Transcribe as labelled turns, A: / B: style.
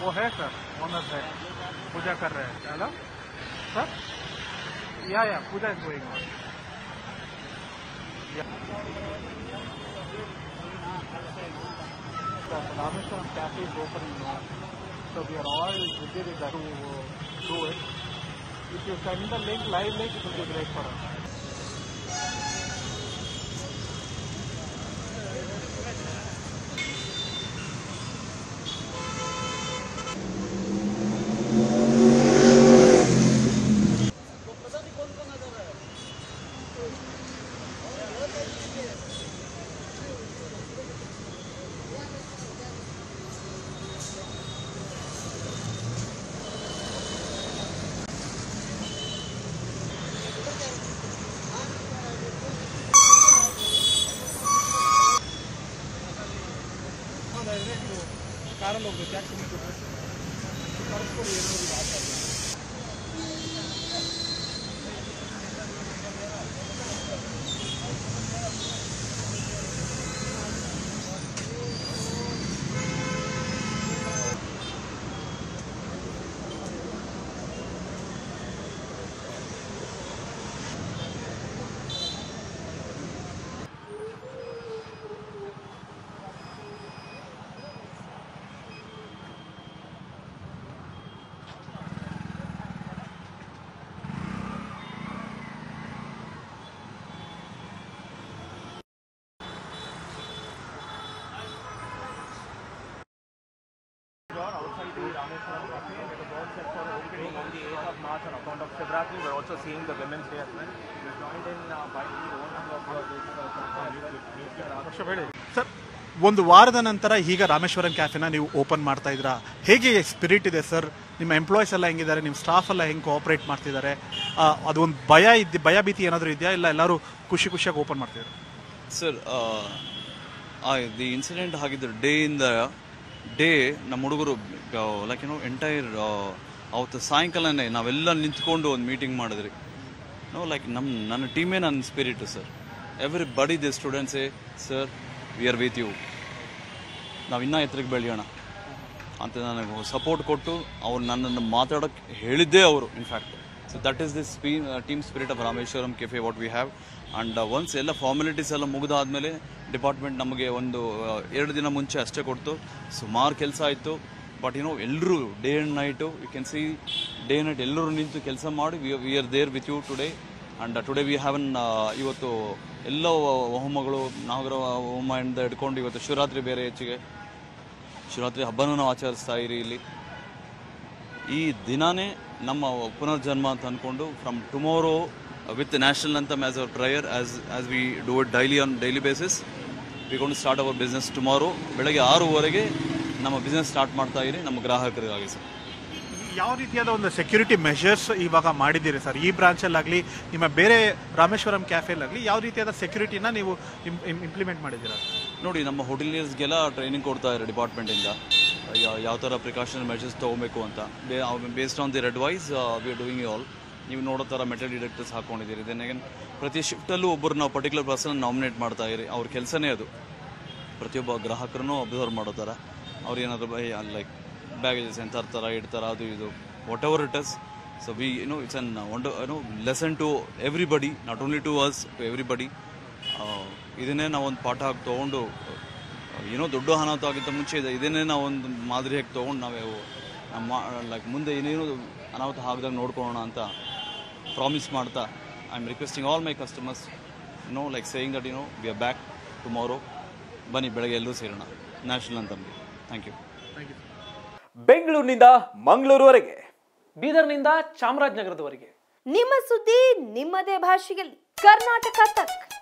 A: वो है sir owner है पूजा कर रहे हैं hello sir yeah yeah puja is going on Rameshwaram cafe is opening now. So we are all ready to do it. If you send the link, live link, it will be great for us. ಕಾರಲ್ಲಿ ಹೋಗ್ಬೇಕು ಯಾಕೆ ಸುಮ್ಮನೆ ಕರೆಸ್ಕೊಡಿ ಏನೋ
B: outside the Rameswaram Cafe. There is all set for opening on the 8th of March on account of Shivratri. We're also seeing the Women's Day as well. We're joined in uh, by the owner of uh, this uh, company as well, Mr. Raghav.
A: ವರ್ಷ ಹೇಳಿ
C: sir ಒಂದು ವಾರದ ನಂತರ ಈಗ ರಾಮೇಶ್ವರಂ ಕ್ಯಾಫೆನ ನೀವು open ಮಾಡ್ತಾ ಇದ್ದೀರಾ ಹೇಗೆ ಸ್ಪಿರಿಟ್ ಇದೆ ಸರ್ ನಿಮ್ಮ ಎಂಪ್ಲಾಯೀಸ್ ಎಲ್ಲ ಹೆಂಗಿದ್ದಾರೆ ನಿಮ್ಮ ಸ್ಟಾಫ್ ಎಲ್ಲ ಹೆಂಗೆ ಕೋಆಪರೇಟ್ ಮಾಡ್ತಿದ್ದಾರೆ ಆ, ಅದೊಂದು ಭಯ ಇದ್ದು ಭಯ ಭೀತಿ ಏನಾದರೂ ಇದೆಯಾ ಇಲ್ಲ ಎಲ್ಲರೂ ಖುಷಿ ಖುಷಿಯಾಗಿ ಓಪನ್ ಮಾಡ್ತಿದ್ದಾರೆ
D: ಸರ್ ದಿ ಇನ್ಸಿಡೆಂಟ್ ಆಗಿದ್ದು ಡೇ ಇಂದ ಡೇ ನಮ್ಮ ಹುಡುಗರು ಲೈಕ್ ಏನೋ ಎಂಟೈರ್ ಅವತ್ತು ಸಾಯಂಕಾಲನೇ ನಾವೆಲ್ಲ ನಿಂತ್ಕೊಂಡು ಒಂದು ಮೀಟಿಂಗ್ ಮಾಡಿದ್ರಿ ನೋ ಲೈಕ್ ನಮ್ಮ ನನ್ನ ಟೀಮೇ ನನ್ನ spirit sir everybody the ಸ್ಟೂಡೆಂಟ್ಸೇ sir we are with you ನಾವು ಇನ್ನೂ ಎತ್ತರಕ್ಕೆ ಬೆಳೆಯೋಣ ಅಂತ ನನಗೆ ಸಪೋರ್ಟ್ ಕೊಟ್ಟು ಅವ್ರು ನನ್ನನ್ನು ಮಾತಾಡೋಕ್ಕೆ ಹೇಳಿದ್ದೇ ಅವರು in fact so that is this ಪೀ team spirit of Rameshwaram cafe what we have and once ಎಲ್ಲ ಫಾರ್ಮಾಲಿಟೀಸ್ ಎಲ್ಲ ಮುಗಿದಾದ್ಮೇಲೆ ಡಿಪಾರ್ಟ್ಮೆಂಟ್ ನಮಗೆ ಒಂದು ಆ, ಎರಡು ದಿನ ಮುಂಚೆ ಅಷ್ಟೇ ಕೊಡ್ತು ಸುಮಾರು ಕೆಲಸ ಆಯಿತು ಬಟ್ ಏನೋ ಎಲ್ಲರೂ day and night you can see day night ಎಲ್ಲರೂ ನಿಂತು ಕೆಲಸ ಮಾಡಿ we we are there with you today and today we have ಅನ್ ಇವತ್ತು ಎಲ್ಲ ಹೋಮಗಳು ನಾಗರ ಹೋಮದಿಂದ ಹಿಡ್ಕೊಂಡು ಇವತ್ತು ಶಿವರಾತ್ರಿ ಬೇರೆ ಹೆಚ್ಚಿಗೆ ಶಿವರಾತ್ರಿ ಹಬ್ಬನೂ ನಾವು ಆಚರಿಸ್ತಾ ಇರಿ ಇಲ್ಲಿ ಈ ದಿನಾನೇ ನಮ್ಮ ಪುನರ್ಜನ್ಮ ಅಂತ ಅಂದ್ಕೊಂಡು from tomorrow with national anthem as our prayer as as we do it daily on daily basis we ಕೊಂಡು ಸ್ಟಾರ್ಟ್ ಅವರ್ ಬಿಸ್ನೆಸ್ ಟುಮಾರೋ ಬೆಳಗ್ಗೆ ಆರೂವರೆಗೆ ನಮ್ಮ ಬಿಸ್ನೆಸ್ ಸ್ಟಾರ್ಟ್ ಮಾಡ್ತಾ ಇರಿ ನಮ್ಮ ಗ್ರಾಹಕರಿಗಾಗಿ ಸರ್
C: ಯಾವ ರೀತಿಯಾದ ಒಂದು ಸೆಕ್ಯೂರಿಟಿ ಮೆಷರ್ಸ್ ಇವಾಗ ಮಾಡಿದ್ದೀರಿ ಸರ್ ಈ ಬ್ರಾಂಚಲ್ಲಾಗಲಿ ನಿಮ್ಮ ಬೇರೆ ರಾಮೇಶ್ವರಂ ಕ್ಯಾಫೆಲಾಗಲಿ ಯಾವ ರೀತಿಯಾದ ಸೆಕ್ಯೂರಿಟಿನ ನೀವು ಇಂಪ್ಲಿಮೆಂಟ್ ಮಾಡಿದ್ದೀರಾ
D: ನೋಡಿ ನಮ್ಮ ಹೋಟೆಲಿಯರ್ಸ್ಗೆಲ್ಲ ಟ್ರೈನಿಂಗ್ ಕೊಡ್ತಾ ಇದ್ದಾರೆ ಡಿಪಾರ್ಟ್ಮೆಂಟಿಂದ ಯಾವ ಥರ ಪ್ರಿಕಾಷನ್ ಮೆಷರ್ಸ್ ತೊಗೋಬೇಕು ಅಂತ based on their advice we are doing all ನೀವು ನೋಡೋ ಥರ ಮೆಟಲ್ ಡಿಟೆಕ್ಟರ್ಸ್ ಹಾಕೊಂಡಿದ್ದೀರಿ ದೆನ್ ಅಗೇನ್ ಪ್ರತಿ ಶಿಫ್ಟಲ್ಲೂ ಒಬ್ಬರು ನಾವು ಪರ್ಟಿಕ್ಯುಲರ್ ಪರ್ಸನ್ ನಾಮಿನೇಟ್ ಮಾಡ್ತಾ ಇರಿ ಅವ್ರ ಕೆಲಸನೇ ಅದು ಪ್ರತಿಯೊಬ್ಬ ಗ್ರಾಹಕರನ್ನು ಅಬ್ಸರ್ವ್ ಮಾಡೋ ಥರ ಅವ್ರು ಏನಾದರೂ ಲೈಕ್ ಬ್ಯಾಗೇಜಸ್ ಎಂಥ ಥರ ಇಡ್ತಾರ ಅದು ಇದು whatever it is so we know it's an one no lesson to everybody not only to us to everybody ಇದನ್ನೇ ನಾವು ಒಂದು ಪಾಠ ಆಗಿ ತೊಗೊಂಡು ಏನೋ ದೊಡ್ಡ ಅನಾಹುತ ಆಗಿದ್ದ ಮುಂಚೆ ಇದೆ ಇದನ್ನೇ ನಾವು ಒಂದು ಮಾದರಿಯಾಗಿ ತೊಗೊಂಡು ನಾವು ನಮ್ಮ ಲೈಕ್ ಮುಂದೆ ಏನೇನು ಅನಾಹುತ ಆಗದಾಗ ನೋಡ್ಕೊಳ್ಳೋಣ ಅಂತ ಪ್ರಾಮಿಸ್ ಮಾಡ್ತಾ I am requesting all my customers know like saying that you know we are back tomorrow ಬನ್ನಿ ಬೆಳಗ್ಗೆ ಎಲ್ಲರೂ ಸೇರೋಣ ನ್ಯಾಷನಲ್ ಅಂತಂದು ಥ್ಯಾಂಕ್ ಯು
E: ಬೆಂಗಳೂರಿನಿಂದ ಮಂಗಳೂರುವರೆಗೆ
F: ಬೀದರ್ನಿಂದ ಚಾಮರಾಜನಗರದವರೆಗೆ
G: ನಿಮ್ಮ ಸುದ್ದಿ ನಿಮ್ಮದೇ ಭಾಷೆಯಲ್ಲಿ ಕರ್ನಾಟಕ ತಕ್